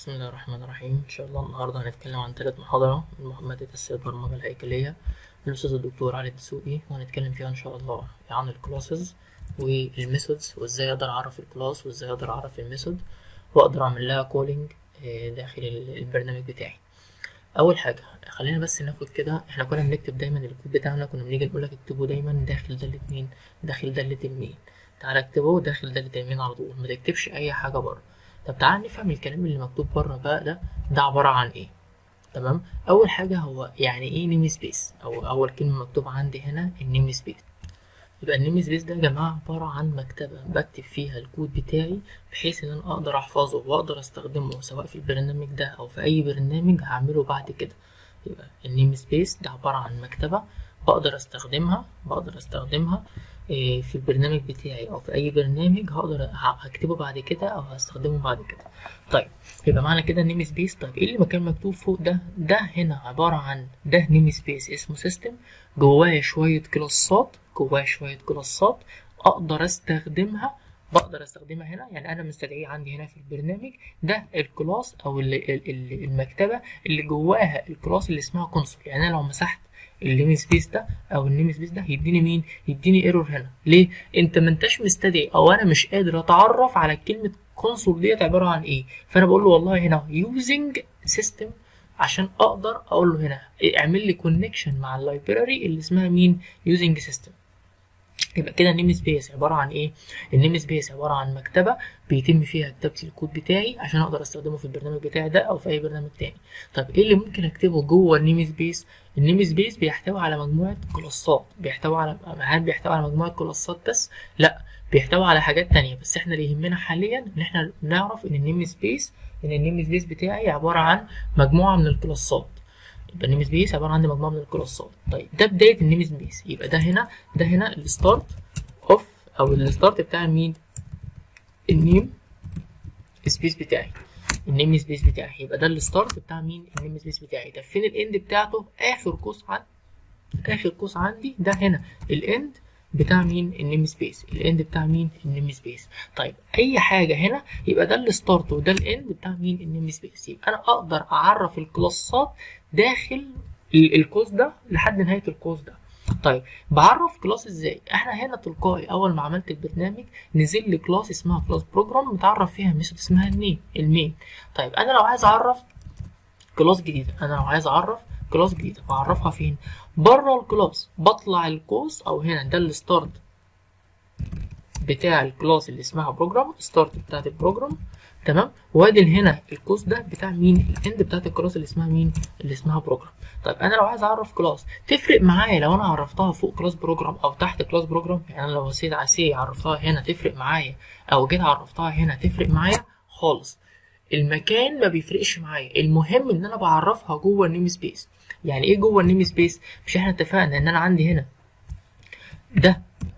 بسم الله الرحمن الرحيم إن شاء الله النهاردة هنتكلم عن تالت محاضرة من مادة أساسيات البرمجة الهيكلية من الأستاذ الدكتور علي الدسوقي وهنتكلم فيها إن شاء الله عن الكلاسز والميثودز وإزاي أقدر أعرف الكلاس وإزاي أقدر أعرف الميثود وأقدر أعمل لها كولينج داخل البرنامج بتاعي أول حاجة خلينا بس ناخد كده احنا كنا بنكتب دايما الكود بتاعنا كنا بنيجي نقولك اكتبه دايما داخل دالة مين داخل دالة المين تعالى اكتبه داخل دالة المين على طول ما تكتبش أي حاجة بره طب تعالى نفهم الكلام اللي مكتوب بره بقى ده ده عبارة عن ايه تمام اول حاجة هو يعني ايه نيم سبيس او اول كلمة مكتوبة عندي هنا النيم سبيس يبقى النيم سبيس ده يا جماعة عبارة عن مكتبة بكتب فيها الكود بتاعي بحيث ان انا اقدر احفظه واقدر استخدمه سواء في البرنامج ده او في اي برنامج هعمله بعد كده يبقى النيم سبيس ده عبارة عن مكتبة بقدر استخدمها بقدر استخدمها في البرنامج بتاعي او في اي برنامج هقدر هكتبه بعد كده او هستخدمه بعد كده طيب يبقى معنى كده نيم سبيس طيب ايه اللي مكان مكتوب فوق ده ده هنا عباره عن ده نيم سبيس اسمه سيستم جواه شويه كلاسات جواه شويه كلاسات اقدر استخدمها بقدر استخدمها هنا يعني انا مستدعيه عندي هنا في البرنامج ده الكلاس او المكتبه اللي جواها الكلاس اللي اسمها كونسول يعني انا لو مسحت النيم سبيس ده او النيم سبيس ده يديني مين يديني ايرور هنا ليه انت ما انتش مستدعي او انا مش قادر اتعرف على كلمه كونسول ديت عباره عن ايه فانا بقول له والله هنا يوزنج سيستم عشان اقدر اقول له هنا اعمل لي كونكشن مع اللايبراري اللي اسمها مين يوزنج سيستم يبقى كده النيم سبيس عباره عن ايه النيم سبيس عباره عن مكتبه بيتم فيها كتابه الكود بتاعي عشان اقدر استخدمه في البرنامج بتاعي ده او في اي برنامج تاني طب ايه اللي ممكن اكتبه جوه النيم سبيس النيم سبيس بيحتوي على مجموعه كلاسات بيحتوي على هل بيحتوي على مجموعه كلاسات بس لا بيحتوي على حاجات تانية بس احنا اللي يهمنا حاليا ان احنا نعرف ان النيم سبيس ان النيم سبيس بتاعي عباره عن مجموعه من الكلاسات يبقى النيم سبيس عباره عن مجموعه من الكلاسات طيب ده بدايه النيم سبيس يبقى ده هنا ده هنا الستارت اوف او الستارت بتاع مين النيم سبيس بتاعي النيم سبيس بتاعي يبقى ده الستارت بتاع مين النيم سبيس بتاعي ده فين الاند بتاعته اخر قوس عندي اخر قوس عندي ده هنا الاند بتاع مين النيم سبيس الاند بتاع مين النيم سبيس طيب اي حاجه هنا يبقى ده الستارت وده الاند بتاع مين النيم سبيس يبقى انا اقدر اعرف الكلاسات داخل القوس ده لحد نهايه القوس ده طيب بعرف كلاس ازاي احنا هنا تلقائي اول ما عملت البرنامج نزل لي كلاس اسمها كلاس بروجرام متعرف فيها ميثود اسمها النيم المين طيب انا لو عايز اعرف كلاس جديده انا لو عايز اعرف كلاس جديده بعرفها فين بره الكلاس بطلع القوس او هنا ده الستارت بتاع الكلاس اللي اسمها بروجرام ستارت بتاعت البروجرام تمام وادي هنا القوس ده بتاع مين الاند بتاعت الكلاس اللي اسمها مين اللي اسمها بروجرام طيب انا لو عايز اعرف كلاس تفرق معايا لو انا عرفتها فوق كلاس بروجرام او تحت كلاس بروجرام يعني انا لو نسيت عسي عرفتها هنا تفرق معايا او جيت عرفتها هنا تفرق معايا خالص المكان ما بيفرقش معايا المهم ان انا بعرفها جوه النيم سبيس يعني ايه جوه النيم سبيس مش احنا اتفقنا ان انا عندي هنا ده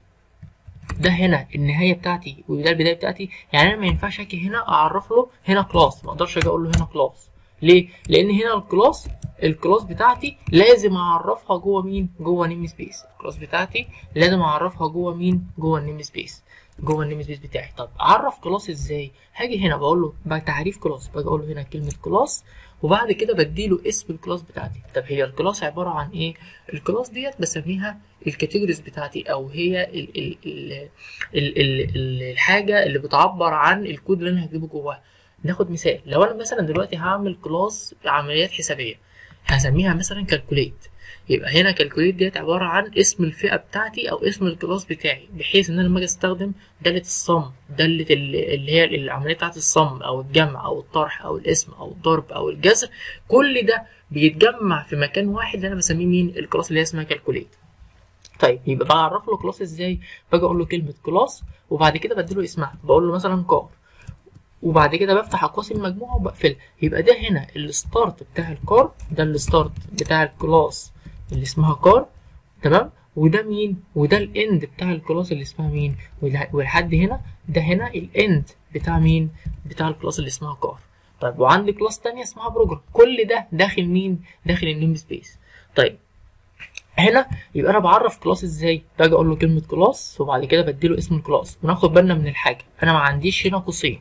ده هنا النهايه بتاعتي وده البدايه بتاعتي يعني انا ما ينفعش اجي هنا اعرف له هنا كلاس ما اقدرش اجي اقول له هنا كلاس ليه لان هنا الكلاس الكلاس بتاعتي لازم اعرفها جوه مين جوه نيم سبيس الكلاس بتاعتي لازم اعرفها جوه مين جوه النيم سبيس جوه النيم سبيس بتاعي طب اعرف كلاس ازاي هاجي هنا بقول له بقى تعريف كلاس باجي اقول له هنا كلمه كلاس وبعد كده بديله اسم الكلاس بتاعتي طب هي الكلاس عباره عن ايه الكلاس ديت بسميها الكاتيجوريز بتاعتي او هي ال ال ال ال ال ال الحاجه اللي بتعبر عن الكود اللي انا هكتبه جواها ناخد مثال لو انا مثلا دلوقتي هعمل كلاس عمليات حسابيه هسميها مثلا كالكوليت يبقى هنا كالكوليت ديت عباره عن اسم الفئه بتاعتي او اسم الكلاس بتاعي بحيث ان انا لما اجي استخدم داله الصم داله اللي هي العمليه بتاعت الصم او الجمع او الطرح او الاسم او الضرب او الجذر كل ده بيتجمع في مكان واحد اللي انا بسميه مين الكلاس اللي هي اسمها كالكوليت طيب يبقى بعرف له كلاس ازاي باجي اقول له كلمه كلاس وبعد كده بديله اسمها بقول له مثلا كار وبعد كده بفتح اقواس المجموعه وبقفلها يبقى ده هنا الستارت بتاع الكار ده الستارت بتاع الكلاس اللي اسمها كار تمام وده مين وده الاند بتاع الكلاس اللي اسمها مين ولحد هنا ده هنا الاند بتاع مين بتاع الكلاس اللي اسمها كار طيب وعندي كلاس تانية اسمها بروجرام كل ده داخل مين داخل النيم سبيس طيب هنا يبقى انا بعرف كلاس ازاي باجي اقول له كلمه كلاس وبعد كده بديله اسم الكلاس وناخد بالنا من الحاجه انا ما عنديش هنا قوسين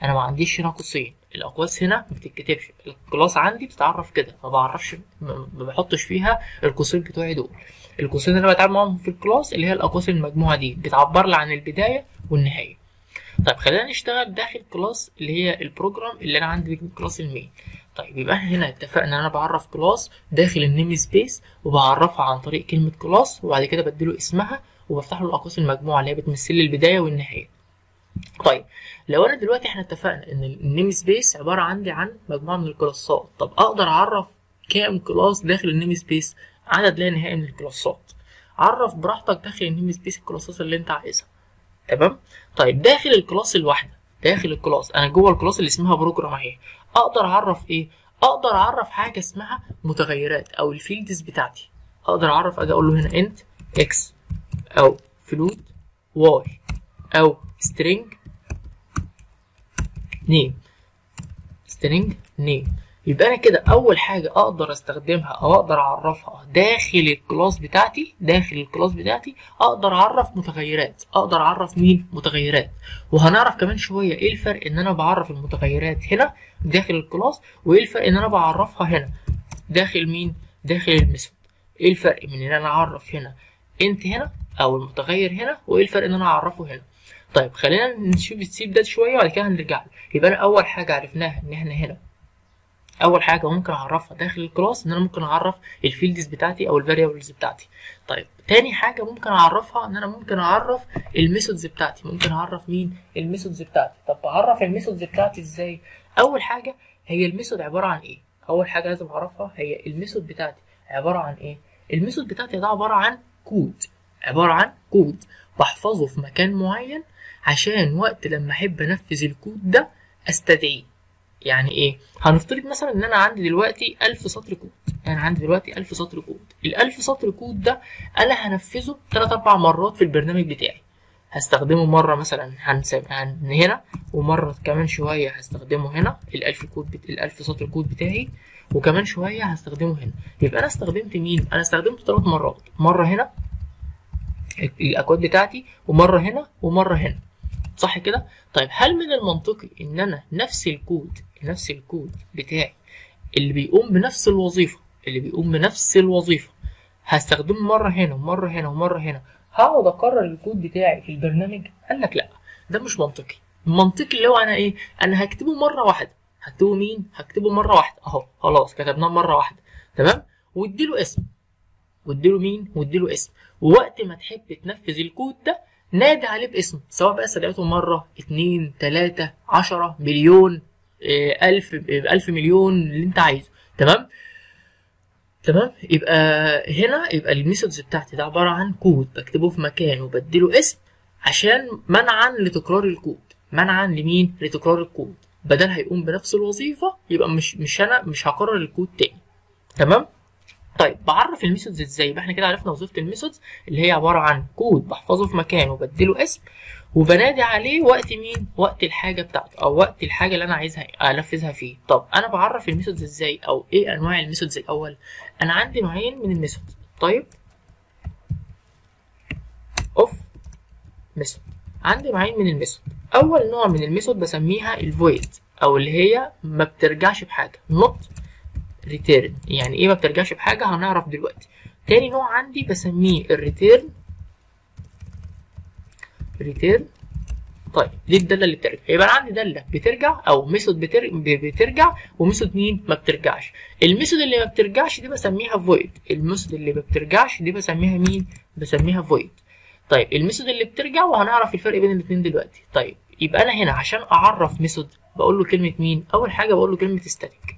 انا ما عنديش هنا قوسين الاقواس هنا ما بتتكتبش الكلاس عندي بتتعرف كده ما بعرفش ما ما بحطش فيها القوسين بتوعي دول القوسين اللي انا بتعامل معاهم في الكلاس اللي هي الاقواس المجموعه دي بتعبر لي عن البدايه والنهايه طيب خلينا نشتغل داخل كلاس اللي هي البروجرام اللي انا عندي كلاس المين طيب يبقى احنا هنا اتفقنا ان انا بعرف كلاس داخل النيم سبيس وبعرفها عن طريق كلمه كلاس وبعد كده بديله اسمها وبفتح له الاقواس المجموعه اللي هي بتمثل لي البدايه والنهايه طيب لو انا دلوقتي احنا اتفقنا ان النيم سبيس عباره عندي عن مجموعه من الكلاسات طب اقدر اعرف كام كلاس داخل النيم سبيس عدد لا نهائي من الكلاسات عرف براحتك داخل النيم سبيس الكلاسات اللي انت عايزها تمام طيب داخل الكلاس الواحده داخل الكلاس انا جوه الكلاس اللي اسمها بروجرام اهي اقدر اعرف ايه اقدر اعرف حاجه اسمها متغيرات او الفيلدز بتاعتي اقدر اعرف اجي اقول له هنا انت اكس او فلوت واي او string name string name يبقى انا كده اول حاجه اقدر استخدمها او اقدر اعرفها داخل الكلاس بتاعتي داخل الكلاس بتاعتي اقدر اعرف متغيرات اقدر اعرف مين متغيرات وهنعرف كمان شويه ايه الفرق ان انا بعرف المتغيرات هنا داخل الكلاس وايه الفرق ان انا بعرفها هنا داخل مين داخل الميثود ايه الفرق من ان انا اعرف هنا انت هنا او المتغير هنا وايه الفرق ان انا اعرفه هنا طيب خلينا نشوف السيب ده شويه وبعد كده هنرجع له يبقى انا اول حاجه عرفناها ان احنا هنا اول حاجه ممكن اعرفها داخل الكلاس ان انا ممكن اعرف الفيلدز بتاعتي او الفاريبلز بتاعتي طيب تاني حاجه ممكن اعرفها ان انا ممكن اعرف الميثودز بتاعتي ممكن اعرف مين الميثودز بتاعتي طب بعرف الميثودز بتاعتي ازاي اول حاجه هي الميثود عباره عن ايه اول حاجه لازم اعرفها هي الميثود بتاعتي عباره عن ايه الميثود بتاعتي ده عباره عن كود عباره عن كود بحفظه في مكان معين عشان وقت لما احب انفذ الكود ده استدعيه يعني ايه هنفترض مثلا ان انا عندي دلوقتي ألف سطر كود انا عندي دلوقتي ألف سطر كود الألف سطر كود ده انا هنفذه تلات اربع مرات في البرنامج بتاعي هستخدمه مرة مثلا هنسب هن هنا ومرة كمان شوية هستخدمه هنا الألف كود بت... الألف سطر كود بتاعي وكمان شوية هستخدمه هنا يبقى أنا استخدمت مين؟ أنا استخدمته ثلاث مرات مرة هنا الأكواد بتاعتي ومرة هنا ومرة هنا صح كده؟ طيب هل من المنطقي إن أنا نفس الكود نفس الكود بتاعي اللي بيقوم بنفس الوظيفة اللي بيقوم بنفس الوظيفة هستخدمه مرة هنا ومرة هنا ومرة هنا هقعد أكرر الكود بتاعي في البرنامج قال لك لأ ده مش منطقي المنطقي اللي هو أنا إيه أنا هكتبه مرة واحدة هكتبه مين هكتبه مرة واحدة أهو خلاص كتبناه مرة واحدة تمام واديله اسم واديله مين واديله اسم ووقت ما تحب تنفذ الكود ده نادي عليه باسم سواء بقى استدعيته مرة اتنين تلاتة عشرة مليون إيه، ألف ألف مليون اللي أنت عايزه تمام تمام يبقى هنا يبقى الميثودز بتاعتي ده عبارة عن كود بكتبه في مكان وبديله اسم عشان منعا لتكرار الكود منعا لمين لتكرار الكود بدل هيقوم بنفس الوظيفة يبقى مش مش أنا مش هكرر الكود تاني تمام طيب بعرف الميثودز ازاي يبقى احنا كده عرفنا وظيفه الميثودز اللي هي عباره عن كود بحفظه في مكان وبديله اسم وبنادي عليه وقت مين وقت الحاجه بتاعته او وقت الحاجه اللي انا عايزها انفذها فيه طب انا بعرف الميثودز ازاي او ايه انواع الميثودز الاول انا عندي نوعين من الميثودز طيب اوف ميثود عندي نوعين من الميثود اول نوع من الميثود بسميها الفويد او اللي هي ما بترجعش بحاجه not return يعني ايه ما بترجعش بحاجه هنعرف دلوقتي تاني نوع عندي بسميه الريتيرن ريتيرن طيب دي الداله اللي بترجع يبقى انا عندي داله بترجع او ميثود بتر... بترجع وميثود مين ما بترجعش الميثود اللي ما بترجعش دي بسميها فويد الميثود اللي ما بترجعش دي بسميها مين بسميها فويد طيب الميثود اللي بترجع وهنعرف الفرق بين الاثنين دلوقتي طيب يبقى انا هنا عشان اعرف ميثود بقول له كلمه مين اول حاجه بقول له كلمه static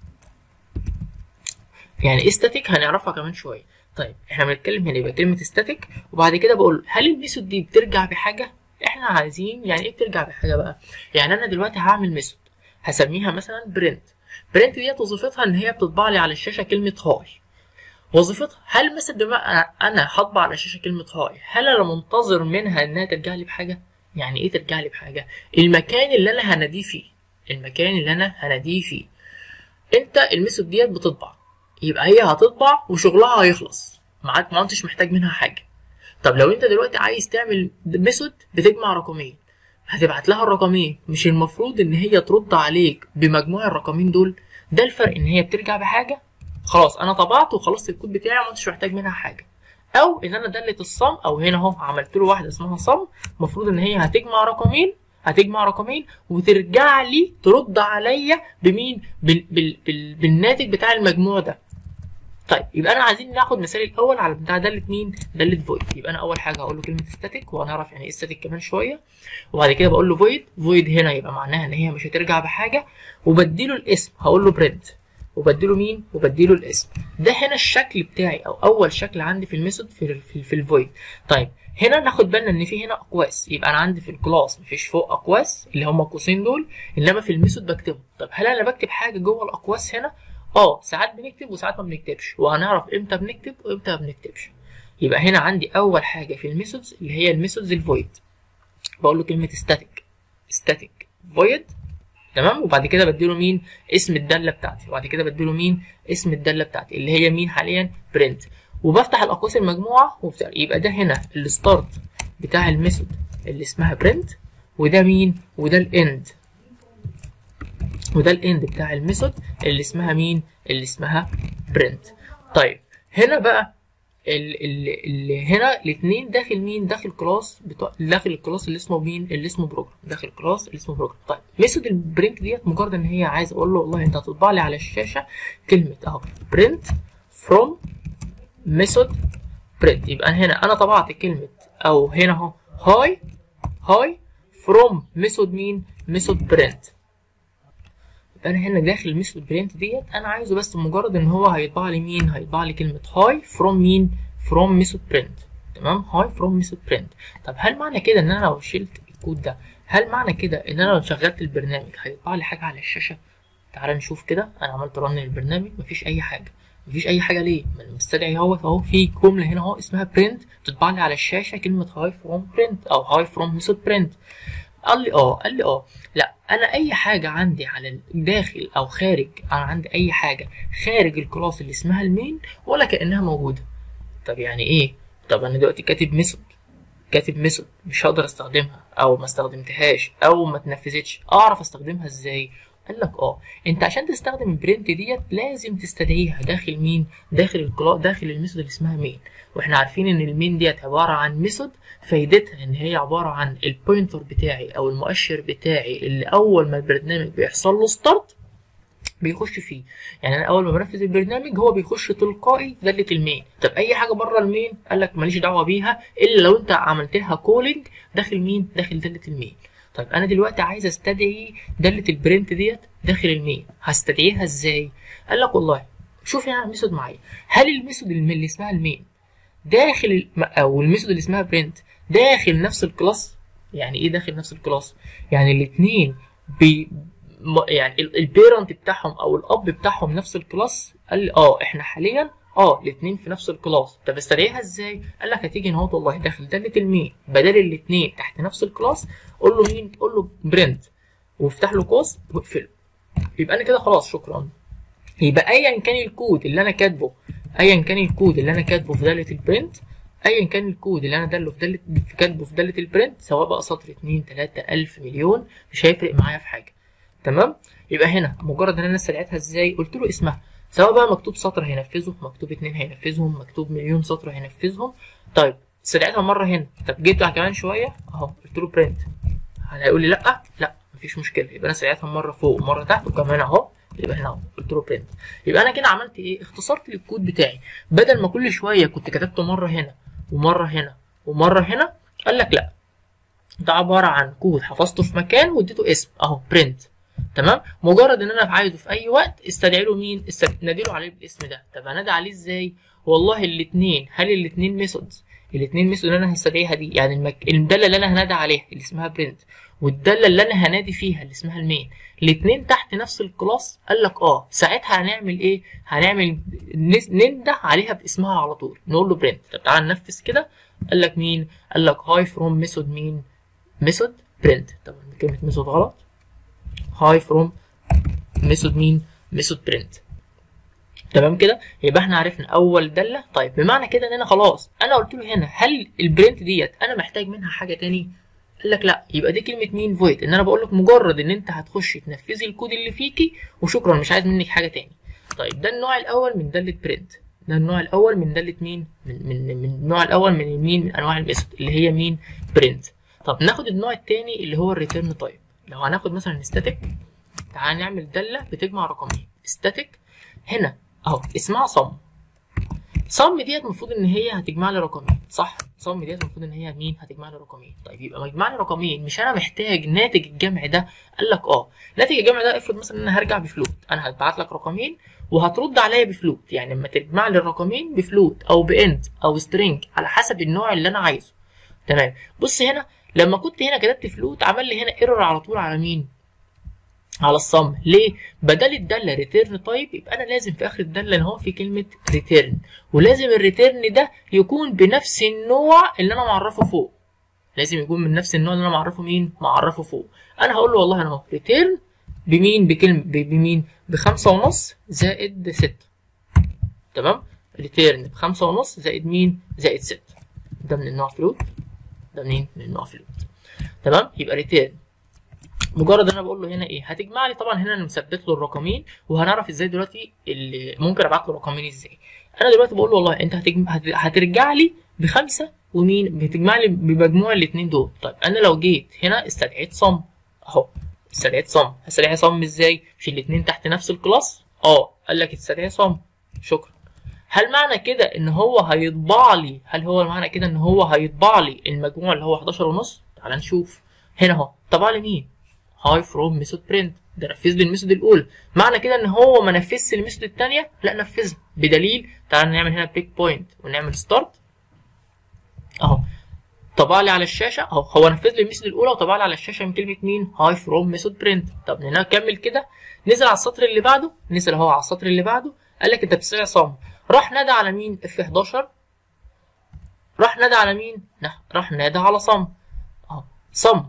يعني ايه static هنعرفها كمان شويه طيب احنا بنتكلم هنا يبقى كلمه static وبعد كده بقول هل الميثود دي بترجع بحاجه احنا عايزين يعني ايه بترجع بحاجه بقى يعني انا دلوقتي هعمل ميثود هسميها مثلا برنت برنت ديت وظيفتها ان هي بتطبع لي على الشاشه كلمه هاي وظيفتها هل مثلا دلوقتي انا انا هطبع على الشاشه كلمه هاي هل انا منتظر منها انها ترجع لي بحاجه يعني ايه ترجع لي بحاجه المكان اللي انا هناديه فيه المكان اللي انا هناديه فيه انت الميثود ديت بتطبع يبقى هي هتطبع وشغلها هيخلص معاك ما انتش محتاج منها حاجه طب لو انت دلوقتي عايز تعمل ميثود بتجمع رقمين هتبعت لها الرقمين مش المفروض ان هي ترد عليك بمجموع الرقمين دول ده الفرق ان هي بترجع بحاجه خلاص انا طبعت وخلصت الكود بتاعي وما محتاج منها حاجه او ان انا دلت الصم او هنا اهو عملت له واحده اسمها صم المفروض ان هي هتجمع رقمين هتجمع رقمين وترجع لي ترد عليا بمين بال بال بال بالناتج بتاع المجموع ده طيب يبقى انا عايزين ناخد مثال الاول على بتاع داله مين داله فويد يبقى انا اول حاجه هقول له كلمه ستاتيك وهنعرف يعني ايه ستاتيك كمان شويه وبعد كده بقول له فويد فويد هنا يبقى معناها ان هي مش هترجع بحاجه وبديله الاسم هقول له برنت وبديله مين وبديله الاسم ده هنا الشكل بتاعي او اول شكل عندي في الميثود في في, في الفويد طيب هنا ناخد بالنا ان في هنا اقواس يبقى انا عندي في الكلاس مفيش فوق اقواس اللي هم القوسين دول انما في الميثود بكتبهم طب هل انا بكتب حاجه جوه الاقواس هنا اه ساعات بنكتب وساعات ما بنكتبش وهنعرف امتى بنكتب وامتى ما بنكتبش يبقى هنا عندي اول حاجه في الميثودز اللي هي الميثودز الفويد بقول له كلمه ستاتيك ستاتيك فويد تمام وبعد كده بديله مين اسم الداله بتاعتي وبعد كده بديله مين اسم الداله بتاعتي اللي هي مين حاليا برنت وبفتح الاقواس المجموعه وبتاع يبقى ده هنا الستارت بتاع الميثود اللي اسمها برنت وده مين وده الاند وده الاند بتاع الميثود اللي اسمها مين اللي اسمها برنت طيب هنا بقى اللي, اللي هنا الاثنين داخل مين داخل كلاس بتوع داخل الكلاس اللي اسمه مين اللي اسمه بروجرام داخل كلاس اللي اسمه بروجرام طيب ميثود البرنت ديت مجرد ان هي عايز اقول له والله انت هتطبع لي على الشاشه كلمه اهو برنت فروم ميثود برنت يبقى هنا انا طبعت كلمه او هنا اهو هاي هاي فروم ميثود مين ميثود برنت انا هنا داخل الميثود برنت ديت انا عايزه بس مجرد ان هو هيطبع لي مين هيطبع لي كلمه هاي فروم مين فروم ميثود برنت تمام هاي فروم ميثود برنت طب هل معنى كده ان انا لو شلت الكود ده هل معنى كده ان انا لو شغلت البرنامج هيطبع لي حاجه على الشاشه تعال نشوف كده انا عملت رن للبرنامج مفيش اي حاجه مفيش اي حاجه ليه ما المستدعي اهو اهو في جمله هنا اهو اسمها برنت تطبع لي على الشاشه كلمه هاي فروم برنت او هاي فروم ميثود برنت قال لي اه قال لي اه لا انا اي حاجه عندي على الداخل او خارج انا عندي اي حاجه خارج الكلاس اللي اسمها المين ولا كانها موجوده طب يعني ايه طب انا دلوقتي كاتب ميثود كاتب ميثود مش هقدر استخدمها او ما استخدمتهاش او ما اتنفذتش اعرف استخدمها ازاي قال لك اه انت عشان تستخدم البرنت ديت لازم تستدعيها داخل مين داخل الكلا داخل الميثود اللي اسمها مين واحنا عارفين ان المين ديت عباره عن ميثود فايدتها ان هي عباره عن البوينتر بتاعي او المؤشر بتاعي اللي اول ما البرنامج بيحصل له ستارت بيخش فيه يعني انا اول ما بنفذ البرنامج هو بيخش تلقائي في داله المين طب اي حاجه بره المين قال لك ماليش دعوه بيها الا لو انت عملت لها كولينج داخل مين داخل داله المين طيب انا دلوقتي عايز استدعي داله البرنت ديت داخل المين هستدعيها ازاي قال لك والله شوف يعني الميثود معايا هل الميثود اللي اسمها المين داخل او الميثود اللي اسمها برنت داخل نفس الكلاس يعني ايه داخل نفس الكلاس يعني الاثنين بي يعني البيرنت بتاعهم او الاب بتاعهم نفس الكلاس قال لي اه احنا حاليا اه الاثنين في نفس الكلاس طب استدعيها ازاي قال لك هتيجي هنا والله داخل داله المين بدل الاثنين تحت نفس الكلاس قول له مين قول له برنت وافتح له قوس واقفله يبقى انا كده خلاص شكرا يبقى ايا كان الكود اللي انا كاتبه ايا كان الكود اللي انا كاتبه في داله البرنت ايا كان الكود اللي انا داله في داله في كاتبه في داله البرنت سواء بقى سطر 2 3 1000 مليون مش هيفرق معايا في حاجه تمام يبقى هنا مجرد ان انا استدعيتها ازاي قلت له اسمها سواء بقى مكتوب سطر هينفذه مكتوب اتنين هينفذهم مكتوب مليون سطر هينفذهم طيب استدعيتها مره هنا طب جيت كمان شويه اهو قلت له برنت هيقول لي لا لا مفيش مشكله يبقى انا استدعيتها مره فوق ومره تحت وكمان اهو يبقى هنا اهو قلت له برنت يبقى انا كده عملت ايه اختصرت الكود بتاعي بدل ما كل شويه كنت كتبته مره هنا ومره هنا ومره هنا قال لك لا ده عباره عن كود حفظته في مكان واديته اسم اهو برنت تمام مجرد ان انا عايزه في اي وقت استدعي له مين استدعي له عليه بالاسم ده طب هنادي عليه ازاي والله الاثنين هل الاثنين ميثودز الاثنين ميثود اللي انا هستدعيها دي يعني المك... الداله اللي انا هنادي عليها اللي اسمها برنت والداله اللي انا هنادي فيها اللي اسمها المين الاثنين تحت نفس الكلاس قال لك اه ساعتها هنعمل ايه هنعمل ننده عليها باسمها على طول نقول له برنت طب تعالى ننفذ كده قال لك مين قال لك هاي فروم ميثود مين ميثود برنت طبعا كلمه ميثود غلط هاي فروم ميثود مين ميثود برنت تمام كده يبقى احنا عرفنا اول داله طيب بمعنى كده ان انا خلاص انا قلت له هنا هل البرنت ديت انا محتاج منها حاجه تاني قال لك لا يبقى دي كلمه مين فويد ان انا بقول لك مجرد ان انت هتخشي تنفذي الكود اللي فيكي وشكرا مش عايز منك حاجه تاني طيب ده النوع الاول من داله برنت ده النوع الاول من داله مين من من من النوع الاول من مين من انواع الميثود اللي هي مين برنت طب ناخد النوع الثاني اللي هو الريتيرن تايب لو هناخد مثلا ستاتيك تعال نعمل داله بتجمع رقمين ستاتيك هنا اهو اسمها صم صم ديت المفروض ان هي هتجمع لي رقمين صح صم ديت المفروض ان هي مين هتجمع لي رقمين طيب يبقى مجمع لي رقمين مش انا محتاج ناتج الجمع ده قال لك اه ناتج الجمع ده افرض مثلا ان انا هرجع بفلوت انا هبعت لك رقمين وهترد عليا بفلوت يعني لما تجمع لي الرقمين بفلوت او بانت او سترينج على حسب النوع اللي انا عايزه تمام بص هنا لما كنت هنا كتبت فلوت عمل لي هنا ايرور على طول على مين على الصم ليه بدل الداله ريتيرن تايب يبقى انا لازم في اخر الداله ان هو في كلمه ريتيرن ولازم الريتيرن ده يكون بنفس النوع اللي انا معرفه فوق لازم يكون من نفس النوع اللي انا معرفه مين معرفه فوق انا هقول له والله انا اهو ريتيرن بمين بكلمه بمين بخمسة ونص زائد ستة تمام ريتيرن بخمسة ونص زائد مين زائد ستة ده من النوع فلوت ده منين من النوع فلوت تمام يبقى ريتيرن مجرد انا بقول له هنا ايه هتجمع لي طبعا هنا انا مثبت له الرقمين وهنعرف ازاي دلوقتي اللي ممكن ابعت له رقمين ازاي انا دلوقتي بقول له والله انت هتجم... هت... هترجع لي بخمسه ومين بتجمع لي بمجموع الاثنين دول طيب انا لو جيت هنا استدعيت صم اهو استدعيت صم هستدعي صم ازاي مش الاثنين تحت نفس الكلاس اه قال لك استدعي صم شكرا هل معنى كده ان هو هيطبع لي هل هو معنى كده ان هو هيطبع لي المجموع اللي هو 11 ونص تعال نشوف هنا اهو طبع لي مين هاي فروم ميثود برنت ده نفذ لي الميثود الاولى معنى كده ان هو ما نفذش الميثود الثانيه لا نفذها بدليل تعال نعمل هنا بريك بوينت ونعمل ستارت اهو طبع لي على الشاشه اهو هو نفذ لي الميثود الاولى وطبع لي على الشاشه من كلمه مين هاي فروم ميثود برنت طب نكمل كده نزل على السطر اللي بعده نزل اهو على السطر اللي بعده قال لك انت بتستدعي صم راح نادى على مين اف 11 راح نادى على مين راح نادى على صم اهو صم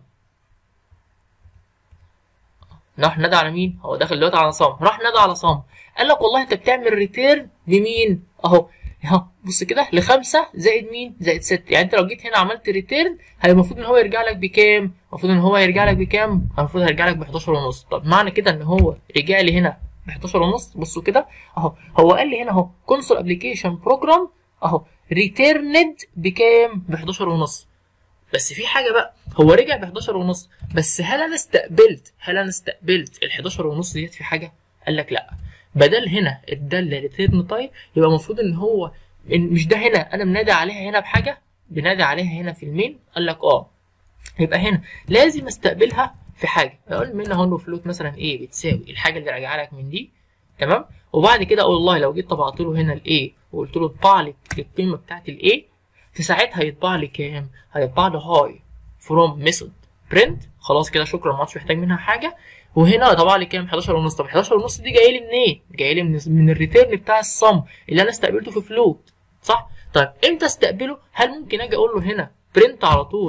راح نادى على مين هو داخل دلوقتي على صم راح نادى على صم قال لك والله انت بتعمل ريتيرن بمين اهو اهو بص كده لخمسة زائد مين زائد ستة يعني انت لو جيت هنا عملت ريتيرن هي المفروض ان هو يرجع لك بكام المفروض ان هو يرجع لك بكام المفروض هيرجع لك ب 11 ونص طب معنى كده ان هو رجع لي هنا ب 11 ونص بصوا كده اهو هو قال لي هنا اهو كونسول ابلكيشن بروجرام اهو ريتيرند بكام ب 11 ونص بس في حاجه بقى هو رجع ب 11 ونص بس هل انا استقبلت هل انا استقبلت ال 11 ونص ديت في حاجه قال لك لا بدل هنا الداله ريتيرن تايب يبقى المفروض ان هو إن مش ده هنا انا منادي عليها هنا بحاجه بنادي عليها هنا في المين قال لك اه يبقى هنا لازم استقبلها في حاجه اقول منها هون فلوت مثلا ايه بتساوي الحاجه اللي راجعه لك من دي تمام وبعد كده اقول والله لو جيت طبعت له هنا الايه وقلت له اطبع لي القيمه بتاعت الايه في ساعتها هيطبع لي كام هيطبع لي هاي فروم ميثود برنت خلاص كده شكرا ما عادش محتاج منها حاجه وهنا طبع لي كام 11 ونص طب 11 ونص دي جايه لي منين جايه لي من, من الريتيرن بتاع الصم اللي انا استقبلته في فلوت صح طيب امتى استقبله هل ممكن اجي اقول له هنا برنت على طول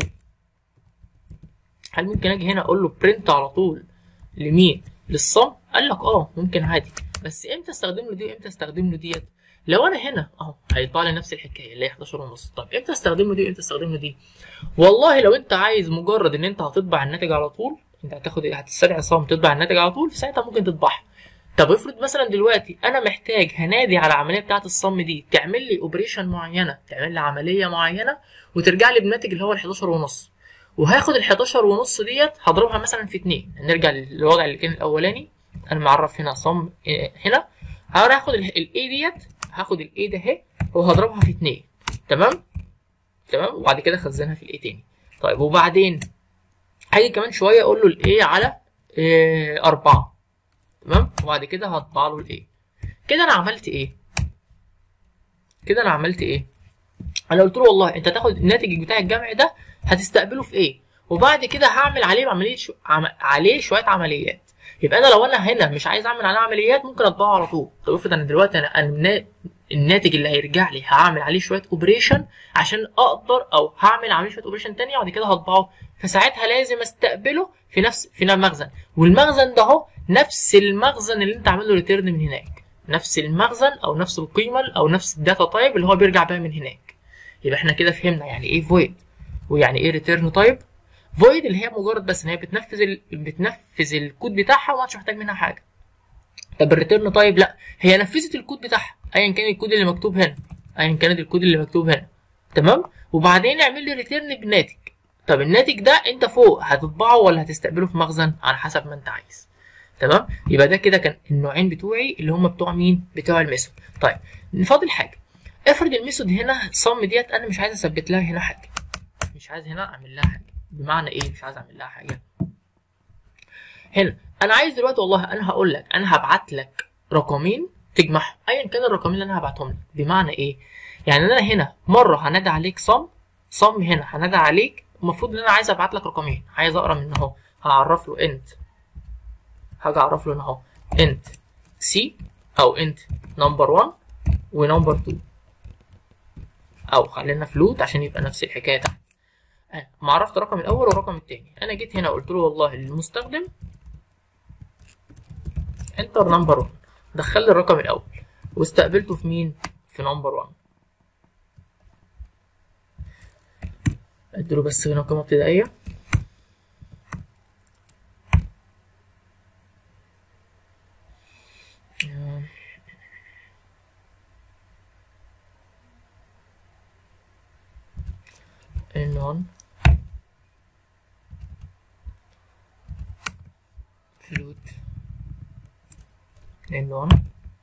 هل ممكن اجي هنا اقول له برنت على طول لمين للصم قال لك اه ممكن عادي بس امتى استخدم له دي وامتى استخدم له ديت لو انا هنا اهو هيطلع لي نفس الحكايه اللي هي 11 ونص طب امتى استخدم له دي وامتى استخدم له دي والله لو انت عايز مجرد ان انت هتطبع الناتج على طول انت هتاخد هتستدعي صم تطبع الناتج على طول في ساعتها ممكن تطبعها طب افرض مثلا دلوقتي انا محتاج هنادي على العمليه بتاعه الصم دي تعمل لي اوبريشن معينه تعمل لي عمليه معينه وترجع لي بناتج اللي هو ال 11 ونص وهاخد ال 11 ونص ديت هضربها مثلا في 2 نرجع للوضع اللي كان الاولاني انا معرف هنا صم هنا هاخد الاي ديت هاخد الاي ده اهي وهضربها في 2 تمام تمام وبعد كده اخزنها في الاي تاني طيب وبعدين هاجي كمان شويه اقول له الاي على إيه 4 تمام وبعد كده هطبع له الايه كده انا عملت ايه كده انا عملت ايه انا قلت له والله انت تاخد الناتج بتاع الجمع ده هتستقبله في ايه وبعد كده هعمل عليه عمليه شو... عم... عليه شويه عمليات يبقى انا لو انا هنا مش عايز اعمل عليه عمليات ممكن اطبعه على طول طب افرض انا دلوقتي انا, أنا الناتج اللي هيرجع لي هعمل عليه شويه اوبريشن عشان اقدر او هعمل عليه شويه اوبريشن تانية وبعد كده هطبعه فساعتها لازم استقبله في نفس في المخزن والمخزن ده اهو نفس المخزن اللي انت عامل له ريتيرن من هناك نفس المخزن او نفس القيمه او نفس الداتا تايب اللي هو بيرجع بيها من هناك يبقى احنا كده فهمنا يعني ايه فويد ويعني ايه ريتيرن تايب فويد اللي هي مجرد بس ان هي بتنفذ ال... بتنفذ الكود بتاعها وما عادش محتاج منها حاجه طب الريتيرن طيب لا هي نفذت الكود بتاعها ايا كان الكود اللي مكتوب هنا ايا كان الكود اللي مكتوب هنا تمام وبعدين اعمل لي ريتيرن بناتج طب الناتج ده انت فوق هتطبعه ولا هتستقبله في مخزن على حسب ما انت عايز تمام يبقى ده كده كان النوعين بتوعي اللي هم بتوع مين بتوع الميثود طيب فاضل حاجه افرض الميثود هنا صم ديت انا مش عايز اثبت لها هنا حاجه مش عايز هنا اعمل لها حاجه بمعنى ايه مش عايز اعمل لها حاجه هنا انا عايز دلوقتي والله انا هقول لك انا هبعت لك رقمين تجمعهم ايا كان الرقمين اللي انا هبعتهم لك بمعنى ايه يعني انا هنا مره هنادى عليك صم صم هنا هنادى عليك المفروض ان انا عايز ابعت لك رقمين عايز اقرا من اهو هعرف له انت هاجي اعرف له ان اهو انت سي او انت نمبر 1 ونمبر 2 او خلينا فلوت عشان يبقى نفس الحكايه تحت ما عرفت الرقم الاول والرقم الثاني انا جيت هنا قلت له والله للمستخدم انتر نمبر 1 دخل لي الرقم الاول واستقبلته في مين في نمبر 1 اديله بس هنا قيمه ابتدائيه n1 float n1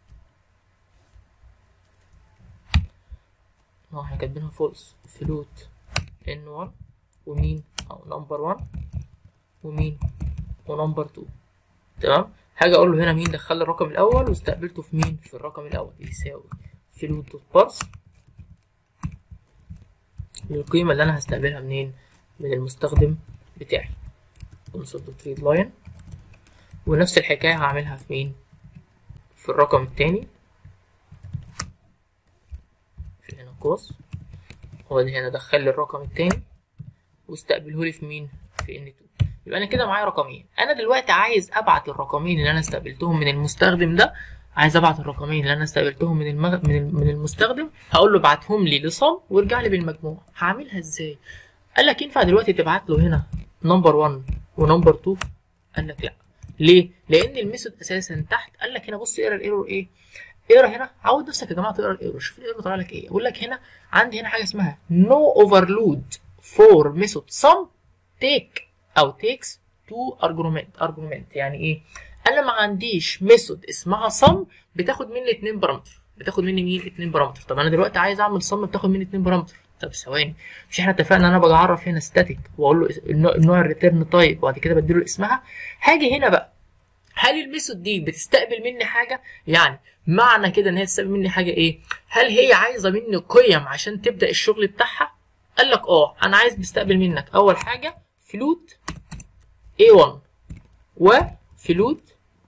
اه احنا كاتبينها فولس فلوت n1 ومين او نمبر 1 ومين ونمبر 2 تمام هاجي اقول له هنا مين دخل لي الرقم الاول واستقبلته في مين في الرقم الاول يساوي فلوت دوت بارس القيمة اللي أنا هستقبلها منين؟ من المستخدم بتاعي console read line ونفس الحكاية هعملها في مين؟ في الرقم التاني في هنا قوس وادي هنا دخل لي الرقم التاني واستقبله لي في مين؟ في n2 يبقى أنا كده معايا رقمين أنا دلوقتي عايز أبعت الرقمين اللي أنا استقبلتهم من المستخدم ده عايز ابعت الرقمين اللي انا استقبلتهم من المغ... من من المستخدم هقول له ابعتهم لي لصم وارجع لي بالمجموع هعملها ازاي قال لك ينفع دلوقتي تبعت له هنا نمبر 1 ونمبر 2 قال لك لا ليه لان الميثود اساسا تحت قال لك هنا بص اقرا الايرور ايه اقرا هنا عود نفسك يا جماعه تقرا الايرور شوف الايرور طالع لك ايه يقول لك هنا عندي هنا حاجه اسمها no overload for method sum take او takes to argument argument يعني ايه انا ما عنديش ميثود اسمها صم بتاخد مني اتنين بارامتر بتاخد مني مين اتنين بارامتر طب انا دلوقتي عايز اعمل صم بتاخد مني اتنين بارامتر طب ثواني مش احنا اتفقنا انا باجي اعرف هنا ستاتيك واقول له النوع الريتيرن تايب وبعد كده بديله اسمها هاجي هنا بقى هل الميثود دي بتستقبل مني حاجه يعني معنى كده ان هي تستقبل مني حاجه ايه هل هي عايزه مني قيم عشان تبدا الشغل بتاعها قال لك اه انا عايز بستقبل منك اول حاجه فلوت A1 وفلوت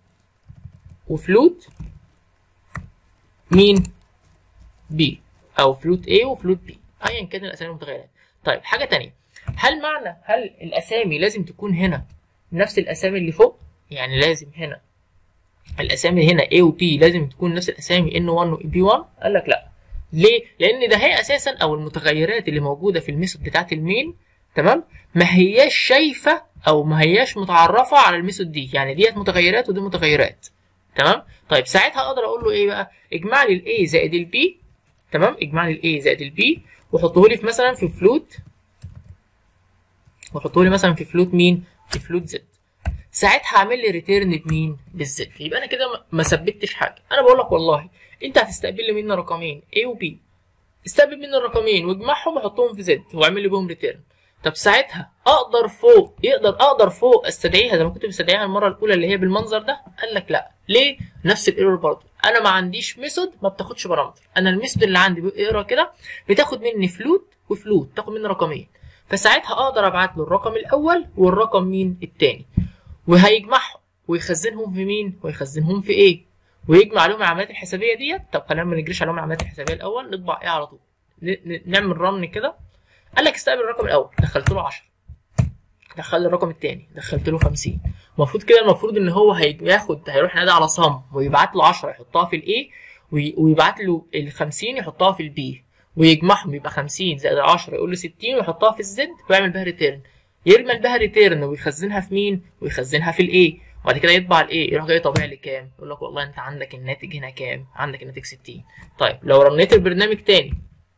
وفلوت مين بي او فلوت A وفلوت B ايا كان الاسامي المتغيرات طيب حاجه تانية هل معنى هل الاسامي لازم تكون هنا نفس الاسامي اللي فوق يعني لازم هنا الاسامي هنا A و B لازم تكون نفس الاسامي N1 و B1 قال لك لا ليه لان ده هي اساسا او المتغيرات اللي موجوده في الميثود بتاعت المين تمام ما هياش شايفه او ما هياش متعرفه على الميثود دي يعني ديت متغيرات ودي متغيرات تمام طيب ساعتها اقدر اقول له ايه بقى اجمع لي الاي زائد البي تمام اجمع لي الاي زائد البي وحطه لي في مثلا في فلوت وحطه لي مثلا في فلوت مين في فلوت زد ساعتها هعمل لي ريتيرن بمين بالزد يبقى انا كده ما ثبتش حاجه انا بقول لك والله انت هتستقبل لي مني رقمين A و B استقبل مني الرقمين واجمعهم وحطهم في زد واعمل لي بهم ريتيرن طب ساعتها اقدر فوق يقدر اقدر فوق استدعيها زي ما كنت مستدعيها المره الاولى اللي هي بالمنظر ده قال لك لا ليه نفس الايرور برضه انا ما عنديش ميثود ما بتاخدش بارامتر انا الميثود اللي عندي بيقرا كده بتاخد مني فلوت وفلوت تاخد مني رقمين فساعتها اقدر ابعت له الرقم الاول والرقم مين التاني وهيجمعهم ويخزنهم في مين ويخزنهم في ايه ويجمع عليهم العمليات الحسابيه ديت طب خلينا ما نجريش عليهم العمليات الحسابيه الاول نطبع ايه على طول نعمل رن كده قال لك استقبل الرقم الاول دخلت له 10 دخل لي الرقم الثاني دخلت له 50 المفروض كده المفروض ان هو هياخد هيروح ينادي على صم ويبعت له 10 يحطها في الاي ويبعت له ال 50 يحطها في البي ويجمعهم يبقى 50 زائد 10 يقول له 60 ويحطها في الزد ويعمل بيها ريتيرن يرمي بها ريتيرن ويخزنها في مين ويخزنها في الاي وبعد كده يطبع الاي يروح جاي طابع لي كام يقول لك والله انت عندك الناتج هنا كام عندك الناتج 60 طيب لو رنيت البرنامج تاني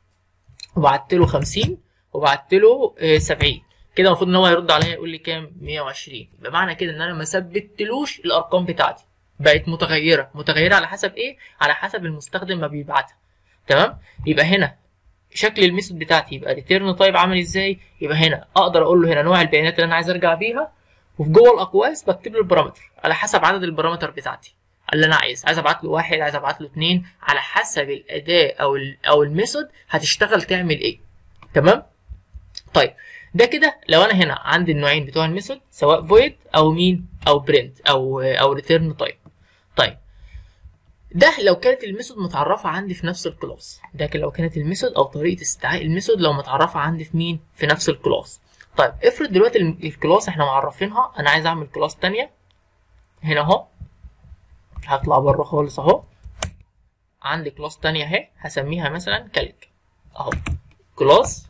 وبعت له 50 وبعت له آه، 70 كده المفروض ان هو هيرد عليا يقول لي كام 120 يبقى معنى كده ان انا ما ثبتلوش الارقام بتاعتي بقت متغيره متغيره على حسب ايه على حسب المستخدم ما بيبعتها تمام يبقى هنا شكل الميثود بتاعتي يبقى ريتيرن تايب عامل ازاي يبقى هنا اقدر اقول له هنا نوع البيانات اللي انا عايز ارجع بيها وفي جوه الاقواس بكتب له البارامتر على حسب عدد البارامتر بتاعتي اللي انا عايز عايز ابعت له واحد عايز ابعت له اتنين على حسب الاداه او ال او الميثود هتشتغل تعمل ايه تمام طيب ده كده لو انا هنا عندي النوعين بتوع الميثود سواء فويد او مين او برنت او او ريتيرن تايب طيب ده لو كانت الميثود متعرفه عندي في نفس الكلاس ده لو كانت الميثود او طريقه استدعاء الميثود لو متعرفه عندي في مين في نفس الكلاس طيب افرض دلوقتي الم- الكلاس احنا معرفينها انا عايز اعمل كلاس تانية هنا اهو هطلع بره خالص اهو عندي كلاس تانية اهي هسميها مثلا كالك اهو كلاس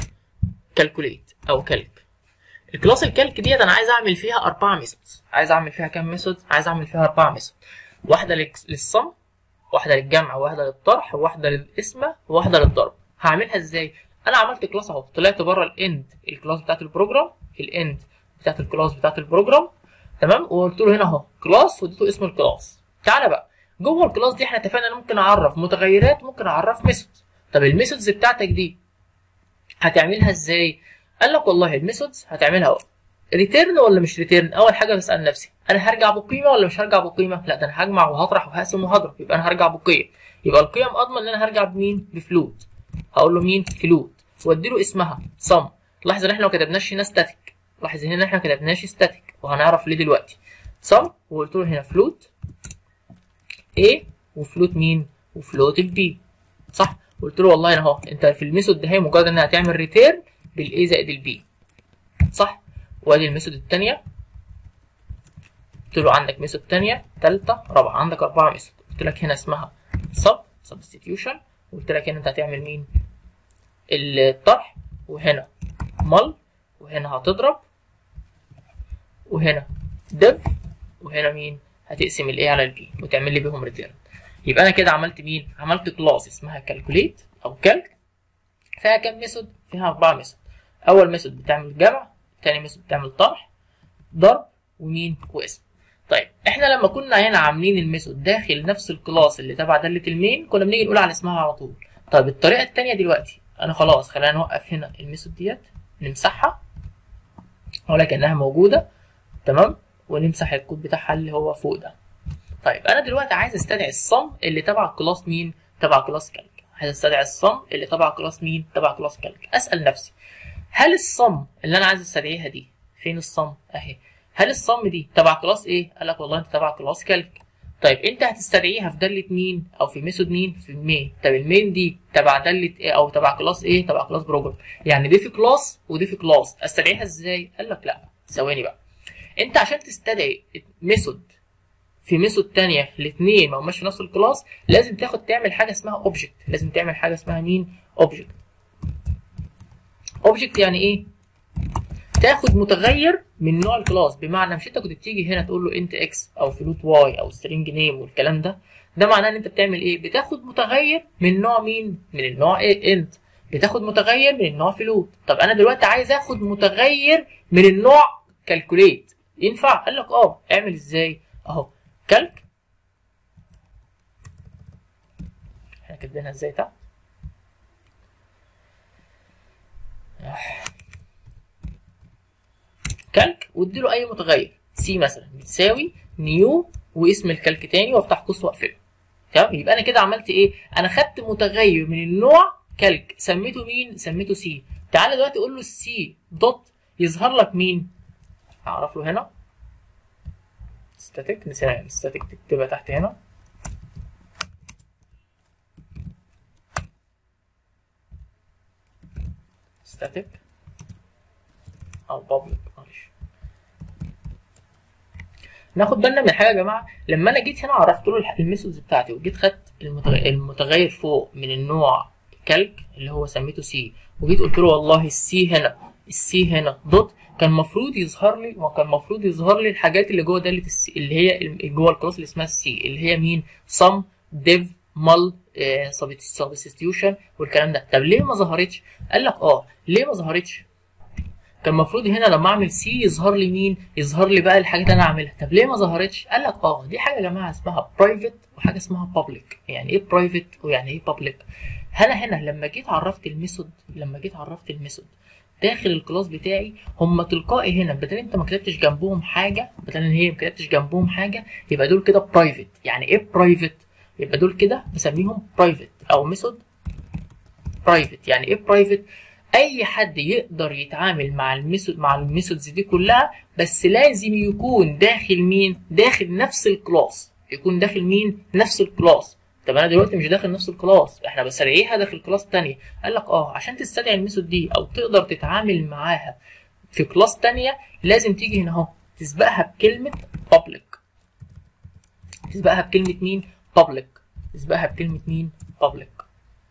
كالكوليت او كالك الكلاس الكالك ديت انا عايز اعمل فيها اربعه ميثودز عايز اعمل فيها كام ميثود عايز اعمل فيها اربعه ميثود واحده للك- للصم واحده للجمع وواحده للطرح وواحده للقسمه وواحده للضرب هعملها ازاي انا عملت كلاس اهو طلعت بره الاند الكلاس بتاعت البروجرام الاند بتاعت الكلاس بتاعت البروجرام تمام وقلت له هنا اهو كلاس واديته اسم الكلاس تعالى بقى جوه الكلاس دي احنا اتفقنا ان ممكن اعرف متغيرات ممكن اعرف ميثود طب الميثودز بتاعتك دي هتعملها ازاي قال لك والله الميثودز هتعملها ريتيرن ولا مش ريتيرن اول حاجه بسال نفسي انا هرجع بقيمه ولا مش هرجع بقيمه لا ده انا هجمع وهطرح وهقسم وهضرب يبقى انا هرجع بقيم يبقى القيم اضمن ان انا هرجع بمين بفلوت هقول له مين فلوت وادي له اسمها صم لاحظ ان احنا ما كتبناش هنا ستاتيك لاحظ هنا احنا ما كتبناش ستاتيك وهنعرف ليه دلوقتي صم وقلت له هنا فلوت A وفلوت مين وفلوت البي صح قلت له والله انا اهو انت في الميثود ده هي مجرد انها تعمل ريتيرن بالاي زائد البي صح وادي الميثود الثانيه قلت له عندك ميثود ثانيه ثالثه رابعه عندك اربعه ميثود قلت لك هنا اسمها سب سبستيتيوشن وقلت لك هنا انت هتعمل مين الطرح وهنا مل وهنا هتضرب وهنا دب وهنا مين هتقسم الاي على البي وتعمل لي بيهم ريتيرن يبقى انا كده عملت مين عملت كلاس اسمها كالكوليت او كالك فيها كام ميثود فيها اربعه ميثود اول ميثود بتعمل جمع تاني ميثود بتعمل طرح ضرب ومين واسم طيب احنا لما كنا هنا عاملين الميثود داخل نفس الكلاس اللي تبع داله المين كنا بنيجي نقول على اسمها على طول طيب الطريقه التانيه دلوقتي انا خلاص خلينا نوقف هنا الميثود ديت نمسحها ولا كانها موجوده تمام ونمسح الكود بتاعها اللي هو فوق ده طيب انا دلوقتي عايز استدعي الصم اللي تبع كلاس مين تبع كلاس كالك عايز استدعي الصم اللي تبع كلاس مين تبع كلاس كالك اسال نفسي هل الصم اللي انا عايز استدعيها دي فين الصم اهي هل الصم دي تبع كلاس ايه قال لك والله انت تبع كلاس كالك طيب انت هتستدعيها في داله مين او في ميثود مين في المين طب المين دي تبع داله ايه او تبع كلاس ايه تبع كلاس بروجرام يعني دي في كلاس ودي في كلاس استدعيها ازاي قال لك لا ثواني بقى انت عشان تستدعي ميثود في ميثود تانية الاثنين ما هماش في نفس الكلاس لازم تاخد تعمل حاجه اسمها اوبجكت لازم تعمل حاجه اسمها مين اوبجكت اوبجكت يعني ايه تاخد متغير من نوع الكلاس بمعنى مش انت كنت بتيجي هنا تقول له انت اكس او فلوت واي او سترينج نيم والكلام ده ده معناه ان انت بتعمل ايه بتاخد متغير من نوع مين من النوع ايه انت بتاخد متغير من النوع فلوت طب انا دلوقتي عايز اخد متغير من النوع كالكوليت ينفع قال لك اه اعمل ازاي اهو كالك احنا كاتبينها ازاي تحت كالك واديله اي متغير سي مثلا بتساوي نيو واسم الكالك تاني وافتح قوس واقفله تمام يبقى انا كده عملت ايه انا خدت متغير من النوع كالك سميته مين سميته سي تعالى دلوقتي قول له السي دوت يظهر لك مين هعرف له هنا ستاتيك نسينا الستاتيك تكتبها تحت هنا ستاتيك او بابليك معلش ناخد بالنا من حاجه يا جماعه لما انا جيت هنا عرفت له الميثودز بتاعتي وجيت خدت المتغير, المتغير فوق من النوع كالك اللي هو سميته سي وجيت قلت له والله السي هنا السي هنا دوت كان المفروض يظهر لي وكان المفروض يظهر لي الحاجات اللي جوه داله السي اللي هي اللي جوه الكلاس اللي اسمها السي اللي هي مين sum div مال سبستيوشن والكلام ده طب ليه ما ظهرتش قال لك اه ليه ما ظهرتش كان المفروض هنا لما اعمل سي يظهر لي مين يظهر لي بقى الحاجات اللي انا اعملها طب ليه ما ظهرتش قال لك اه دي حاجه يا جماعه اسمها برايفت وحاجه اسمها بابليك يعني ايه برايفت ويعني ايه بابليك انا هنا لما جيت عرفت الميثود لما جيت عرفت الميثود داخل الكلاس بتاعي هم تلقائي هنا بدل انت ما كتبتش جنبهم حاجه بدل ان هي ما كتبتش جنبهم حاجه يبقى دول كده برايفت يعني ايه برايفت يبقى دول كده بسميهم برايفت او ميثود برايفت يعني ايه برايفت اي حد يقدر يتعامل مع الميثود مع الميثودز دي كلها بس لازم يكون داخل مين داخل نفس الكلاس يكون داخل مين نفس الكلاس طب انا دلوقتي مش داخل نفس الكلاس احنا بستدعيها داخل كلاس تانية قال لك اه عشان تستدعي الميثود دي او تقدر تتعامل معاها في كلاس تانية لازم تيجي هنا اهو تسبقها بكلمة public تسبقها بكلمة مين public تسبقها بكلمة مين public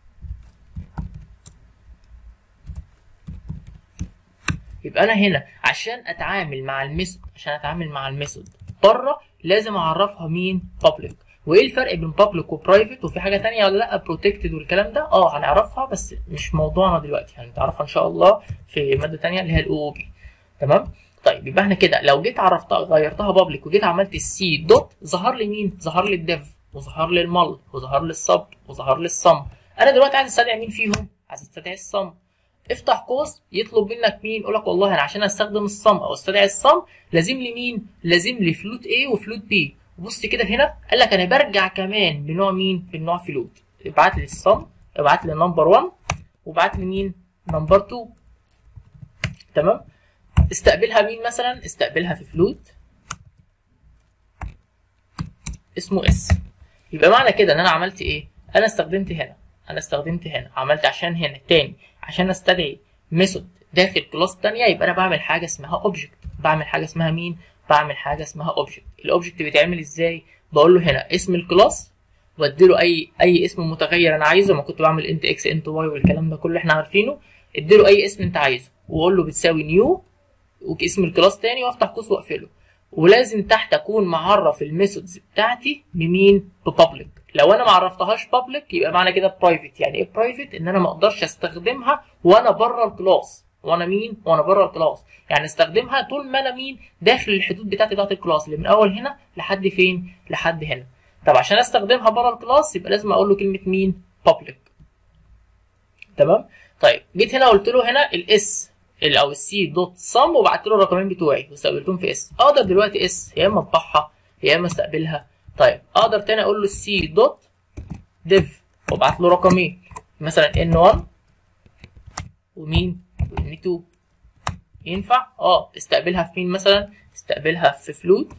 يبقى انا هنا عشان اتعامل مع الميثود عشان اتعامل مع الميثود بره لازم اعرفها مين public وايه الفرق بين public وبرايفت وفي حاجه تانية ولا لا بروتكتد والكلام ده اه هنعرفها بس مش موضوعنا دلوقتي هنتعرفها ان شاء الله في ماده تانية اللي هي الاو بي تمام طيب يبقى احنا كده لو جيت عرفتها غيرتها بابليك وجيت عملت السي دوت ظهر لي مين ظهر لي الديف وظهر لي المال وظهر لي السب وظهر لي الصم انا دلوقتي عايز استدعي مين فيهم عايز استدعي الصم افتح قوس يطلب منك مين يقول لك والله انا عشان استخدم الصم او استدعي الصم لازم لي مين لازم لي فلوت A وفلوت B بص كده هنا قال لك انا برجع كمان بنوع مين بنوع فلوت ابعت لي الصم ابعت لي نمبر 1 وابعت لي مين نمبر 2 تمام استقبلها مين مثلا استقبلها في فلوت اسمه اس يبقى معنى كده ان انا عملت ايه انا استخدمت هنا انا استخدمت هنا عملت عشان هنا تاني عشان استدعي ميثود داخل كلاس تانية يبقى انا بعمل حاجه اسمها اوبجكت بعمل حاجه اسمها مين بعمل حاجه اسمها اوبجكت الاوبجكت بيتعمل ازاي بقول له هنا اسم الكلاس واديله اي اي اسم متغير انا عايزه ما كنت بعمل انت اكس انت واي والكلام ده كله احنا عارفينه اديله اي اسم انت عايزه واقول له بتساوي نيو واسم الكلاس تاني وافتح قوس واقفله ولازم تحت اكون معرف الميثودز بتاعتي بمين ببابليك لو انا ما عرفتهاش بابليك يبقى معنى كده برايفت يعني ايه برايفت ان انا ما اقدرش استخدمها وانا بره الكلاس وانا مين وانا بره الكلاس يعني استخدمها طول ما انا مين داخل الحدود بتاعتي بتاعت الكلاس اللي من اول هنا لحد فين لحد هنا طب عشان استخدمها بره الكلاس يبقى لازم اقول له كلمه مين بابليك تمام طيب جيت هنا قلت له هنا الاس او السي دوت سم وبعت له الرقمين بتوعي واستقبلتهم في اس اقدر دلوقتي اس يا اما اطبعها يا اما استقبلها طيب اقدر تاني اقول له السي دوت ديف وابعت له رقمين مثلا ان 1 ومين وان 2 ينفع اه استقبلها في مين مثلا استقبلها في فلوت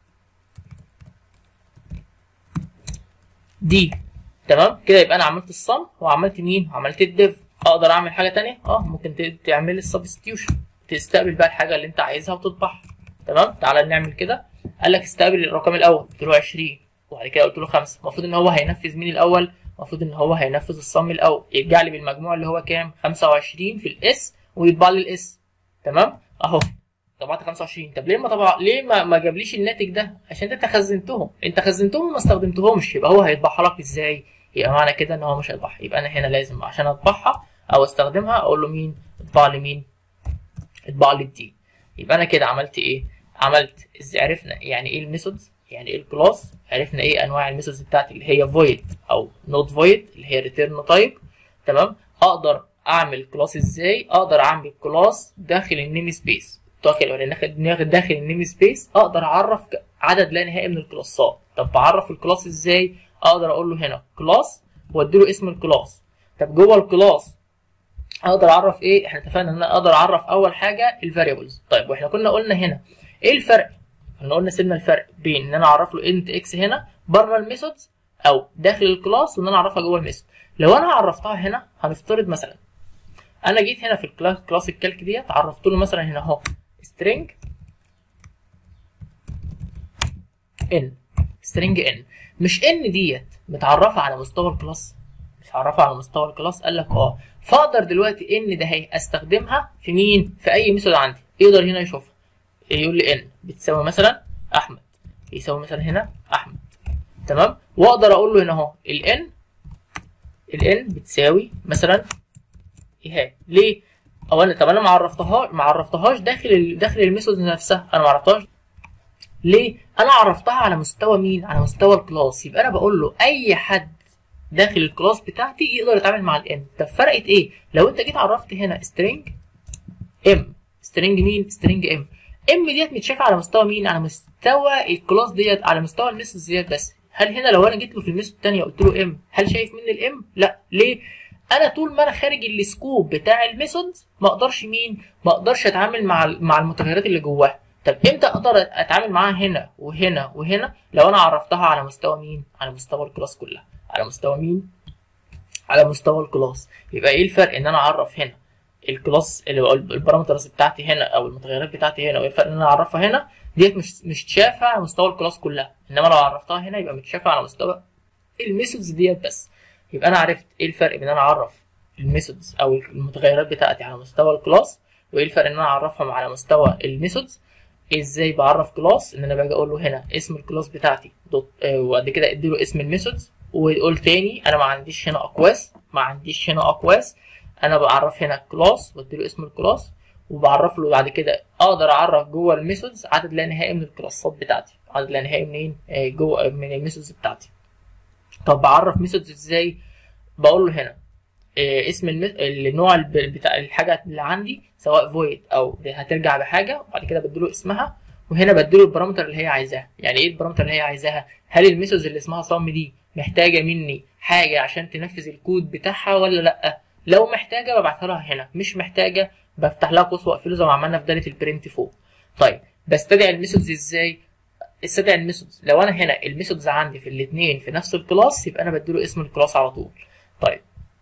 دي تمام كده يبقى انا عملت الصم وعملت مين وعملت الديف اقدر اعمل حاجه تانية اه ممكن تعمل السبستيوشن تستقبل بقى الحاجه اللي انت عايزها وتطبعها تمام تعالى نعمل كده قال لك استقبل الرقم الاول قلت له 20 وبعد كده قلت له 5 المفروض ان هو هينفذ مين الاول المفروض ان هو هينفذ الصم الاول يرجع لي بالمجموع اللي هو كام 25 في الاس ويطبع لي الاس تمام اهو طبعت 25 طب ليه ما طبع ليه ما, ما جابليش الناتج ده عشان انت خزنتهم انت خزنتهم وما استخدمتهمش يبقى هو هيطبعها لك ازاي يبقى معنى كده ان هو مش هيطبعها يبقى انا هنا لازم عشان اطبعها او استخدمها اقول له مين اطبع لي مين اطبع لي الدي يبقى انا كده عملت ايه عملت ازاي عرفنا يعني ايه الميثودز يعني ايه الكلاس عرفنا ايه انواع الميثودز بتاعتي اللي هي void او not void اللي هي return type تمام اقدر اعمل كلاس ازاي اقدر اعمل كلاس داخل النيم سبيس داخل داخل النيم سبيس اقدر اعرف عدد لا نهائي من الكلاسات طب بعرف الكلاس ازاي اقدر اقول له هنا كلاس واديله اسم الكلاس طب جوه الكلاس اقدر اعرف ايه احنا اتفقنا ان انا اقدر اعرف اول حاجه الفاريبلز طيب واحنا كنا قلنا هنا ايه الفرق احنا قلنا سيبنا الفرق بين ان انا اعرف له انت اكس هنا بره الميثودز او داخل الكلاس وان انا اعرفها جوه الميثود لو انا عرفتها هنا هنفترض مثلا انا جيت هنا في الكلاس كلاس الكالك ديت عرفت له مثلا هنا اهو string ان string ان مش ان ديت متعرفه على مستوى الكلاس مش عرفها على مستوى الكلاس قال لك اه فاقدر دلوقتي ان ده هي استخدمها في مين في اي ميثود عندي يقدر هنا يشوفها يقول لي ان بتساوي مثلا احمد يساوي مثلا هنا احمد تمام واقدر اقول له هنا اهو الان الان بتساوي مثلا ايهاب ليه او انا طب انا ما عرفتهاش ما عرفتهاش داخل ال... داخل الميثود نفسها انا ما عرفتهاش ليه انا عرفتها على مستوى مين على مستوى الكلاس يبقى انا بقول له اي حد داخل الكلاس بتاعتي يقدر يتعامل مع الان طب فرقت ايه لو انت جيت عرفت هنا string ام string مين string ام ام ديت متشافه على مستوى مين على مستوى الكلاس ديت على مستوى الميثودز ديت بس هل هنا لو انا جيت له في الميثود الثانيه قلت له ام هل شايف مني الام لا ليه انا طول ما انا خارج السكوب بتاع الميثود ما اقدرش مين ما اقدرش اتعامل مع مع المتغيرات اللي جواها طب امتى اقدر اتعامل معاها هنا وهنا وهنا لو انا عرفتها على مستوى مين على مستوى الكلاس كلها على مستوى مين على مستوى الكلاس يبقى ايه الفرق ان انا اعرف هنا الكلاس اللي هو البارامترز بتاعتي هنا او المتغيرات بتاعتي هنا وايه الفرق ان انا اعرفها هنا ديت مش مش شافه على مستوى الكلاس كلها انما لو عرفتها هنا يبقى متشافه على مستوى الميثودز ديت بس يبقى انا عرفت ايه الفرق بين ان انا اعرف الميثودز او المتغيرات بتاعتي على مستوى الكلاس وايه الفرق ان انا اعرفهم على مستوى الميثودز ازاي بعرف كلاس ان انا باجي اقول له هنا اسم الكلاس بتاعتي دوت آه وبعد كده ادي له اسم الميثودز ويقول تاني انا ما عنديش هنا اقواس ما عنديش هنا اقواس انا بعرف هنا كلاس وادي له اسم الكلاس وبعرف له بعد كده اقدر اعرف جوه الميثودز عدد لا نهائي من الكلاسات بتاعتي عدد لا نهائي منين آه جوه من الميثودز بتاعتي طب بعرف ميثودز ازاي بقول له هنا آه اسم المث... النوع بتاع الحاجه اللي عندي سواء فويد او هترجع بحاجه وبعد كده بديله اسمها وهنا بديله البارامتر اللي هي عايزاها يعني ايه البارامتر اللي هي عايزاها هل الميثودز اللي اسمها صم دي محتاجه مني حاجه عشان تنفذ الكود بتاعها ولا لا لو محتاجه ببعتها لها هنا مش محتاجه بفتح لها قوس واقفله زي ما عملنا في داله البرنت فوق طيب بستدعي الميثودز ازاي استدعي الميثودز لو انا هنا الميثودز عندي في الاثنين في نفس الكلاس يبقى انا بديله اسم الكلاس على طول طيب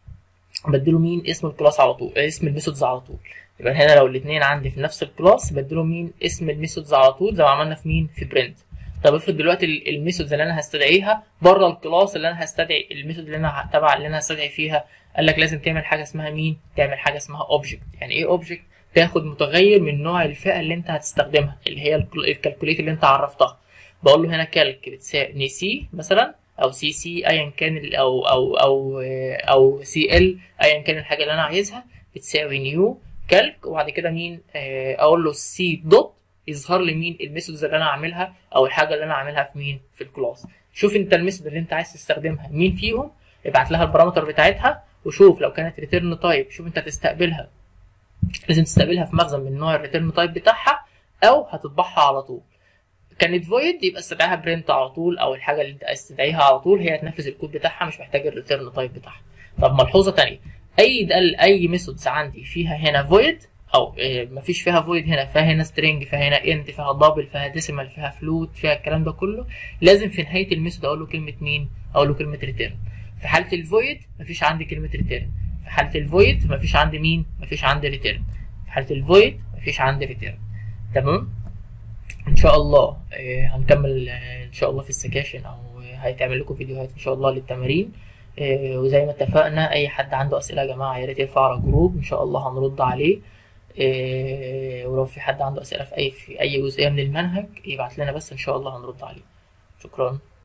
بديله مين اسم الكلاس على طول اسم الميثودز على طول يبقى هنا لو الاثنين عندي في نفس الكلاس بديله مين اسم الميثودز على طول زي ما عملنا في مين في برنت طب افرض دلوقتي الميثودز اللي انا هستدعيها بره الكلاس اللي انا هستدعي الميثود اللي انا تبع اللي انا هستدعي فيها قال لك لازم تعمل حاجه اسمها مين تعمل حاجه اسمها اوبجكت يعني ايه اوبجكت تاخد متغير من نوع الفئه اللي انت هتستخدمها اللي هي الكالكوليت اللي انت عرفتها بقول له هنا كالك بتساوي سي مثلا او سي سي ايا كان او او او او سي ال ايا كان الحاجه اللي انا عايزها بتساوي نيو كالك وبعد كده مين اقول له سي دوت يظهر لي مين الميثودز اللي انا عاملها او الحاجه اللي انا عاملها في مين في الكلاس شوف انت الميثود اللي انت عايز تستخدمها مين فيهم ابعت لها البارامتر بتاعتها وشوف لو كانت ريتيرن تايب شوف انت هتستقبلها لازم تستقبلها في مخزن من نوع الريتيرن تايب بتاعها او هتطبعها على طول كانت فويد يبقى استدعيها برنت على طول او الحاجه اللي انت عايز تدعيها على طول هي هتنفذ الكود بتاعها مش محتاج الريتيرن تايب بتاعها طب ملحوظه ثانيه اي دل اي ميثودز عندي فيها هنا فويد او إيه مفيش فيها فويد هنا فيها هنا سترينج فيها هنا انت فيها دبل فيها ديسيمال فيها فلوت فيها الكلام ده كله لازم في نهايه الميثود اقول له كلمه مين اقول له كلمه ريتيرن في حاله الفويد مفيش عندي كلمه ريتيرن في حاله الفويد مفيش عندي مين مفيش عندي ريتيرن في حاله الفويد مفيش عندي ريتيرن تمام ان شاء الله آه هنكمل آه ان شاء الله في السكاشن او آه هيتعمل لكم فيديوهات ان شاء الله للتمارين وزي ما اتفقنا اي حد عنده اسئله يا جماعه يا ريت يرفع على الجروب ان شاء الله هنرد عليه ولو في حد عنده اسئله في اي في اي جزئيه من المنهج يبعت لنا بس ان شاء الله هنرد عليه شكرا